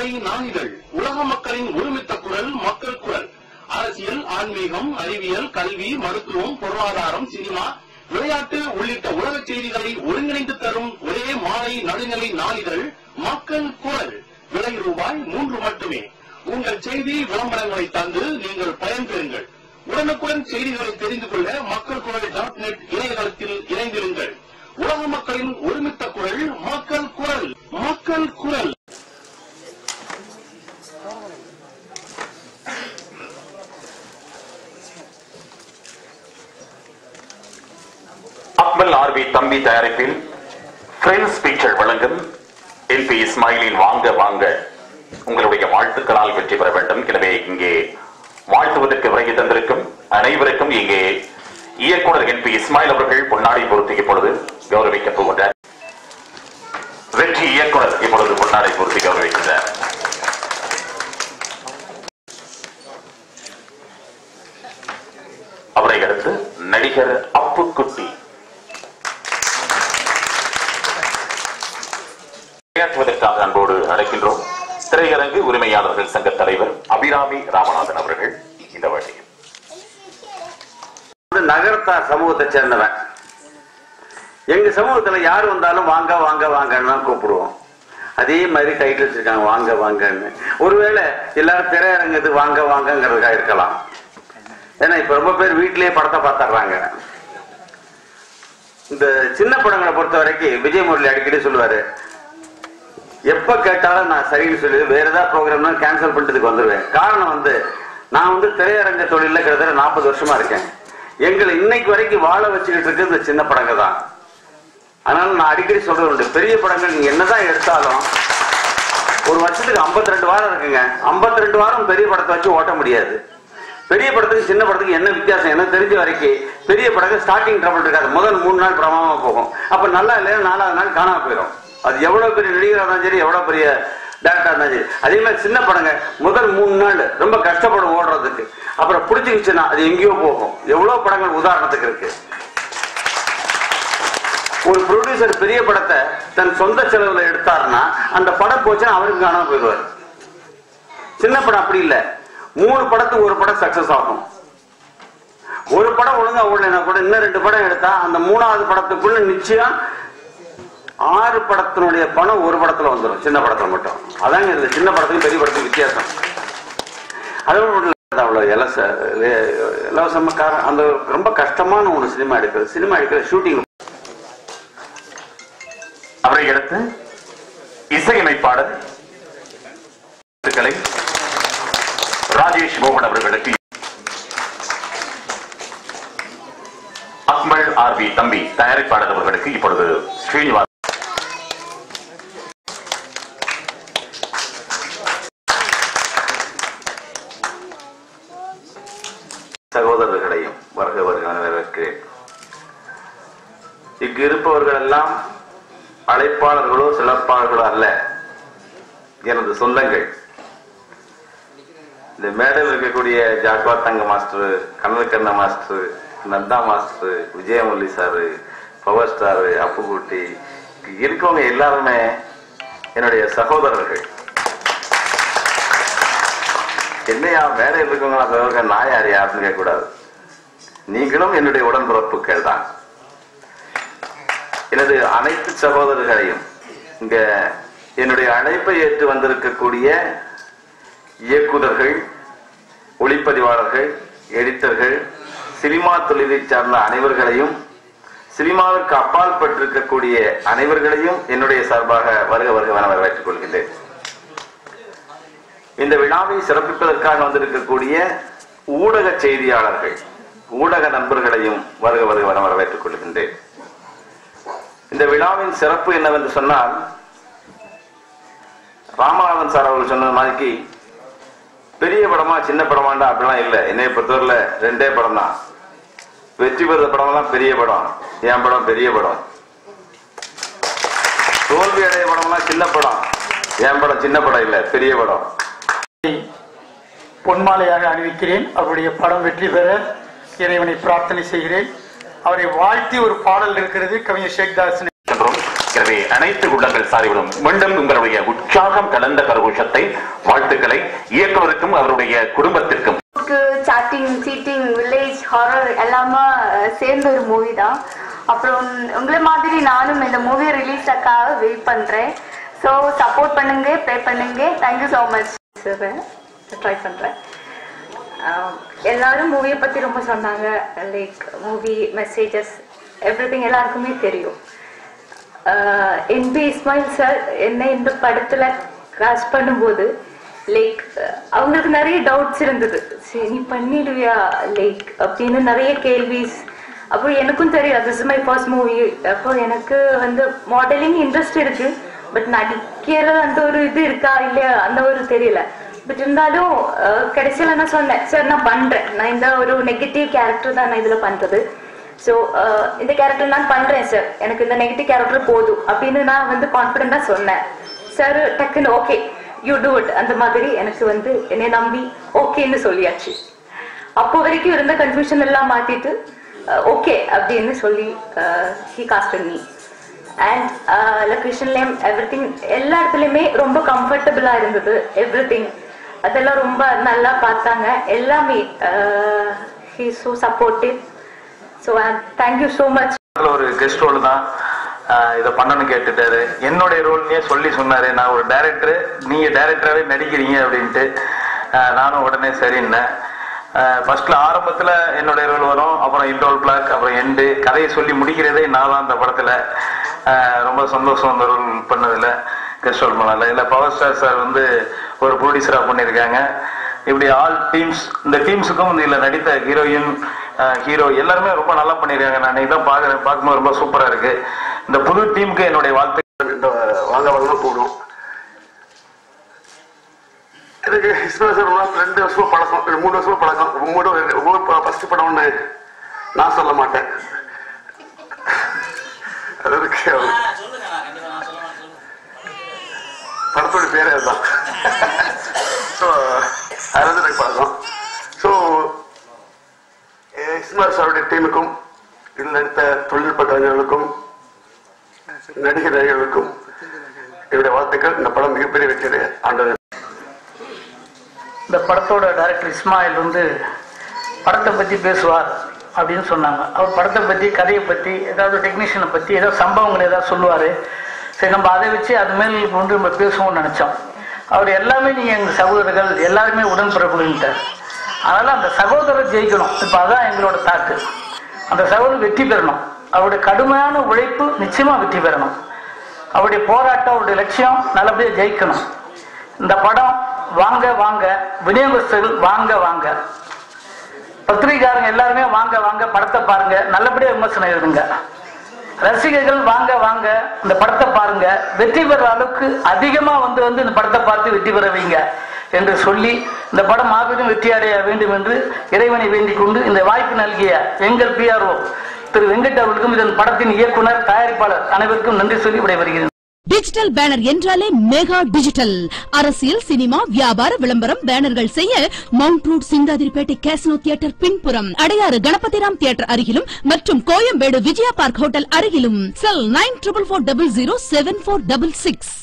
நடுநிலை நாளிதழ் உலக மக்களின் ஒருமித்த குரல் மக்கள் குரல் அரசியல் ஆன்மீகம் அறிவியல் கல்வி மருத்துவம் பொருளாதாரம் சினிமா விளையாட்டு உள்ளிட்ட உலக செய்திகளை ஒருங்கிணைந்து தரும் ஒரே மாலை நடுநிலை நாளிதழ் மக்கள் குரல் விலை ரூபாய் மூன்று மட்டுமே உங்கள் செய்தி விளம்பரங்களை தந்து நீங்கள் பயன்பெறுங்கள் உடனுக்குடன் செய்திகளை தெரிந்து கொள்ள மக்கள் குரல் டாட் நெட் இணையதளத்தில் இணைந்திருங்கள் உலக மக்களின் ஒருமித்த குரல் மக்கள் குரல் மக்கள் குரல் அக்மல் ஆர்வி தம்பி தயாரிப்பில் பிரெண்ட்ஸ் பீச்சர் வழங்கும் எல்பி இஸ்மாயிலின் வாங்க வாங்க உங்களுடைய வாழ்த்துக்களால் வெற்றி பெற வேண்டும் எனவே இங்கே வாழ்த்துவதற்கு விரைவு தந்திருக்கும் அனைவருக்கும் இங்கே இயக்குனர் என் பி இஸ்மாயில் அவர்கள் பொன்னாடை பொருத்தி இப்பொழுது கௌரவிக்கப் போகின்றார் வெற்றி இயக்குனர் இப்பொழுது பொன்னாடை பொருத்தி கௌரவிக்கின்றார் அவரை அடுத்து நடிகர் அப்புக்குட்டி உரையாற்றுவதற்காக அன்போடு அழைக்கின்றோம் திரையரங்கு உரிமையாளர்கள் சங்க தலைவர் அபிராமி ராமநாதன் அவர்கள் இந்த வழியில் வந்து நகரத்தார் சமூகத்தை சேர்ந்தவன் எங்க சமூகத்துல யார் வந்தாலும் வாங்க வாங்க வாங்கன்னு தான் கூப்பிடுவோம் அதே மாதிரி டைட்டில் வச்சிருக்காங்க வாங்க வாங்கன்னு ஒருவேளை எல்லாரும் திரையரங்குது வாங்க வாங்கங்கிறதுக்கா இருக்கலாம் ஏன்னா இப்ப ரொம்ப பேர் வீட்டிலேயே படத்தை பார்த்துடுறாங்க இந்த சின்ன படங்களை பொறுத்த வரைக்கும் விஜய் முரளி அடிக்கடி சொல்லுவாரு எப்ப கேட்டாலும் நான் சரின்னு சொல்லி வேற ஏதாவது ப்ரோக்ராம்னா கேன்சல் பண்ணிட்டதுக்கு வந்துடுவேன் காரணம் வந்து நான் வந்து திரையரங்க தொழில கிட்டத்தட்ட நாற்பது வருஷமா இருக்கேன் எங்களை இன்னைக்கு வரைக்கும் வாழ வச்சுக்கிட்டு இருக்கு இந்த சின்ன படங்க தான் அதனால நான் அடிக்கடி சொல்றது உண்டு பெரிய படங்கள் நீங்க என்னதான் எடுத்தாலும் ஒரு வருஷத்துக்கு 52 ரெண்டு வாரம் இருக்குங்க 52 ரெண்டு வாரம் பெரிய படத்தை வச்சு ஓட்ட முடியாது பெரிய படத்துக்கு சின்ன படத்துக்கு என்ன வித்தியாசம் எனக்கு தெரிஞ்ச வரைக்கும் பெரிய படத்துக்கு ஸ்டார்டிங் ட்ரபிள் இருக்காது முதல் மூணு நாள் பிரமாமா போகும் அப்ப நல்லா இல்லையா நாலாவது நாள் காணாம போயிடும் அது எவ்வளவு பெரிய நடிகராக இருந்தாலும் சரி எவ்வளவு பெரிய டேரக்டரா இருந்தாலும் சரி அதே மாதிரி சின்ன படங்க முதல் மூணு நாள் ரொம்ப கஷ்டப்படும் ஓடுறதுக்கு அப்புறம் பிடிச்சிக்கிச்சுன்னா அது எங்கேயோ போகும் எவ்வளவு படங்கள் உதாரணத்துக்கு இருக்கு ஒரு ப்ரொடியூசர் பெரிய படத்தை தன் சொந்த செலவுல எடுத்தாருன்னா அந்த படம் போச்சுன்னா அவருக்கு காணாம போயிடுவார் சின்ன படம் அப்படி இல்ல மூணு படத்துக்கு ஒரு படம் சக்சஸ் ஆகும் ஒரு படம் ஒழுங்கா ஓடலைன்னா கூட இன்னும் ரெண்டு படம் எடுத்தா அந்த மூணாவது படத்துக்குள்ள நிச்சயம் ஆறு படத்தினுடைய பணம் ஒரு படத்துல வந்துடும் சின்ன படத்துல மட்டும் அதாங்க இந்த சின்ன படத்துக்கு பெரிய படத்துக்கு வித்தியாசம் அதோட மட்டும் இல்ல, அவ்வளவு இலச இலவசமா கார- அந்த ரொம்ப கஷ்டமான ஒண்ணு சினிமா எடுக்கிறது சினிமா எடுக்கிறது ஷூட்டிங் அவரை அடுத்து இசையமைப்பாளர் கலை ராஜேஷ் மோகன் அவர்களுக்கு அக்மல் ஆர்வி தம்பி தயாரிப்பாளர் அவர்களுக்கு இப்பொழுது ஸ்ரீனிவாஸ் சகோதரர்களையும் வருக வருக என வரவேற்கிறேன் இங்கு இருப்பவர்கள் எல்லாம் அழைப்பாளர்களோ சிறப்பாளர்களோ அல்ல எனது சொந்தங்கள் இந்த மேடையில் இருக்கக்கூடிய ஜாக்வா தங்க மாஸ்டர் கண்ணக்கண்ண master Nandha master Vijayamurali sir power star Appukutty இங்க இருக்கவங்க எல்லாருமே என்னுடைய சகோதரர்கள் என்னையா மேடையில் இருக்கவங்களா தவிர நான் யார் யாருன்னு கேட்கக்கூடாது நீங்களும் என்னுடைய உடன்பிறப்புகள் தான் எனது அனைத்து சகோதரர்களையும் இங்க என்னுடைய அழைப்பை ஏற்று வந்திருக்கக்கூடிய இயக்குனர்கள் ஒளிப்பதிவாளர்கள் எடிட்டர்கள் சினிமா தொழிலை சார்ந்த அனைவர்களையும் சினிமாவிற்கு அப்பால் பட்டிருக்கக்கூடிய அனைவர்களையும் என்னுடைய சார்பாக வருக வருக என வரவேற்றுக் கொள்கின்றேன் இந்த விழாவை சிறப்பிப்பதற்காக வந்திருக்கக்கூடிய ஊடக செய்தியாளர்கள் ஊடக நண்பர்களையும் வருக வருக என வரவேற்றுக் கொள்கின்றேன் இந்த விழாவின் சிறப்பு என்னவென்று சொன்னால் ராமநாதன் சார் அவர்கள் சொன்னது மாதிரி பெரிய படமா சின்ன படமாண்டா அப்படிலாம் இல்லை என்னைய பொறுத்தவரையில ரெண்டே படம் தான் வெற்றி பெறுற படம்லாம் பெரிய படம் என் படம் பெரிய படம் தோல்வி அடைய படம்லாம் சின்ன படம் என் படம் சின்ன படம் இல்ல பெரிய படம் பொன்மாலையாக அணிவிக்கிறேன் அவருடைய படம் வெற்றி பெற இறைவனை பிரார்த்தனை செய்கிறேன் அவரை வாழ்த்தி ஒரு பாடல் இருக்கிறது கவிஞர் ஷேக் தாஸ் என்றும் எனவே அனைத்து உள்ளங்கள் சாரிகளும் மீண்டும் உங்களுடைய உற்சாகம் கலந்த கரகோஷத்தை வாழ்த்துக்களை இயக்குனருக்கும் அவருடைய குடும்பத்திற்கும் சாட்டிங் சீட்டிங் வில்லேஜ் ஹாரர் எல்லாமே அஹ், சேர்ந்த ஒரு மூவி தான் அப்புறம் உங்களை மாதிரி நானும் இந்த மூவி ரிலீஸ் அக்காக வெயிட் பண்றேன் ஸோ சப்போர்ட் பண்ணுங்க ப்ளே பண்ணுங்க தேங்க்யூ ஸோ மச் ட்ரை பண்றேன் ஆஹ், எல்லாரும் மூவியை பத்தி ரொம்ப சொன்னாங்க லைக் மூவி மெசேஜஸ் எவ்ரி எல்லாருக்குமே தெரியும் என்பி இஸ்மாயில் சார் என்ன இந்த படத்துல காஸ்ட் பண்ணும்போது லைக் அவங்களுக்கு நிறைய டவுட்ஸ் இருந்தது சரி நீ பண்ணிடுவியா லைக் அப்படின்னு நிறைய கேள்விஸ் அப்புறம் எனக்கும் தெரியும் this is my first movie அப்போ எனக்கு வந்து மாடலிங் இன்ட்ரெஸ்ட் இருக்கு பட் நடிக்கிற அந்த ஒரு இது இருக்கா இல்லையா அந்த ஒரு தெரியல பட் இருந்தாலும் அஹ், கடைசியில நான் சொன்னேன் சார் நான் பண்றேன் நான் இந்த ஒரு நெகட்டிவ் கேரக்டர் தான் நான் இதுல பண்றது ஸோ இந்த கேரக்டர் நான் பண்றேன் சார் எனக்கு இந்த நெகட்டிவ் கேரக்டர் போதும் அப்படின்னு நான் வந்து கான்ஃபிடென்டா சொன்னேன் சார் டக்குன்னு ஓகே யூ டூ இட் அந்த மாதிரி எனக்கு வந்து என்னை நம்பி ஓகேன்னு சொல்லியாச்சு அப்போ வரைக்கும் இருந்த கன்ஃபியூஷன் எல்லாம் மாத்திட்டு ஓகே அப்படின்னு சொல்லி ஹி காஸ்ட் மீ அண்ட் லொக்கேஷன்லேயும் எவ்ரி திங் எல்லா இடத்துலையுமே ரொம்ப கம்ஃபர்டபுளா இருந்தது எவ்ரி திங் அதெல்லாம் ரொம்ப நல்லா பார்த்தாங்க எல்லாமே he so supportive so thank you so much அதுல ஒரு கெஸ்ட் ரோல் தான் ஆஹ் இதை பண்ணணும்னு கேட்டுட்டாரு என்னுடைய ரோல்னே சொல்லி சொன்னாரு நான் ஒரு டைரக்டர் நீங்க டைரக்டராகவே நடிக்கிறீங்க அப்படின்ட்டு ஆஹ் நானும் உடனே சரின்னேன் ஃபர்ஸ்ட்ல ஆரம்பத்துல என்னுடைய ரோல் வரும் அப்புறம் இன்டோல் பிளாக் அப்புறம் எண்டு கதையை சொல்லி முடிக்கிறதே நான் தான் அந்த படத்துல ஆஹ் ரொம்ப சந்தோஷம் அந்த ரோல் பண்ணதுல கெஸ்ட் ரோல் பண்ணல இல்ல பவர் ஸ்டார் சார் வந்து ஒரு ப்ரொடியூசரா பண்ணியிருக்காங்க இப்படி ஆல் டீம்ஸ் இந்த டீம்ஸுக்கும் இதுல நடித்த ஹீரோயின் ஹீரோ எல்லாருமே ரொம்ப நல்லா பண்ணிருக்காங்க நான் இன்னைக்கு தான் பாக்குறேன் பார்க்கும்போது ரொம்ப சூப்பரா இருக்கு இந்த புது டீமுக்கு என்னுடைய வாழ்த்து இந்த வாங்க வாங்க கூடும் எனக்கு இஸ்மாயில் சார் ஒரு ரெண்டு வருஷமா பழக்கம் இல்ல மூணு வருஷமா பழக்கம் மூணு ஒவ்வொரு ஃபர்ஸ்ட் படம் ஒண்ணு நான் சொல்ல மாட்டேன் அது இருக்கு அது. படத்தோட பேரே அதுதான் ஸோ அது வந்து எனக்கு பழக்கம் ஸோ இஸ்மாயில் சாருடைய டீமுக்கும் இதில் நடித்த தொழில்நுட்ப கலைஞர்களுக்கும் நடிகர் நடிகர்களுக்கும் என்னுடைய வாழ்த்துக்கள் இந்த படம் மிகப்பெரிய வெற்றி ஆண்டது இந்த படத்தோட டைரக்டர் இஸ்மாயில் வந்து படத்தை பற்றி பேசுவார் அப்படின்னு சொன்னாங்க அவர் படத்தை பற்றி கதையை பற்றி ஏதாவது டெக்னீஷியனை பற்றி ஏதாவது சம்பவங்கள் ஏதாவது சொல்லுவார் சரி நம்ம அதை வச்சு அது மேல் வந்து நம்ம பேசுவோம்னு நினச்சோம் அவர் எல்லாமே நீங்கள் எங்கள் சகோதரர்கள் எல்லாருமே உடன்பிறப்புகள்ட்டார் அதனால் அந்த சகோதரர் ஜெயிக்கணும் இப்போ அதான் எங்களோட தாக்கு அந்த சகோதரர் வெற்றி பெறணும் அவருடைய கடுமையான உழைப்பு நிச்சயமாக வெற்றி பெறணும் அவருடைய போராட்டம் அவருடைய லட்சியம் நல்லபடியாக ஜெயிக்கணும் இந்த படம் வாங்க வாங்க விநியோகஸ்தர்கள் வாங்க வாங்க பத்திரிகைக்காரங்க எல்லாருமே வாங்க வாங்க படத்தை பாருங்க நல்லபடியா விமர்சனம் எழுதுங்க ரசிகர்கள் வாங்க வாங்க இந்த படத்தை பாருங்க வெற்றி பெற அளவுக்கு அதிகமா வந்து வந்து இந்த படத்தை பார்த்து வெற்றி பெற வைங்க என்று சொல்லி இந்த படம் மாபெரும் வெற்றி அடைய வேண்டும் என்று இறைவனை வேண்டிக் கொண்டு இந்த வாய்ப்பு நல்கிய எங்கள் பிஆர்ஓ திரு வெங்கட் அவர்களுக்கும் இதன் படத்தின் இயக்குனர் தயாரிப்பாளர் அனைவருக்கும் நன்றி சொல்லி விடைபெறுகிறேன் டிஜிட்டல் பேனர் என்றாலே மெகா டிஜிட்டல் அரசியல் சினிமா வியாபார விளம்பரம் பேனர்கள் செய்ய mount road Chintadripet casino theatre பின்புறம் அடையாறு கணபதிராம் தியேட்டர் அருகிலும் மற்றும் கோயம்பேடு விஜயா பார்க் ஹோட்டல் அருகிலும் cell nine triple four double zero seven four double six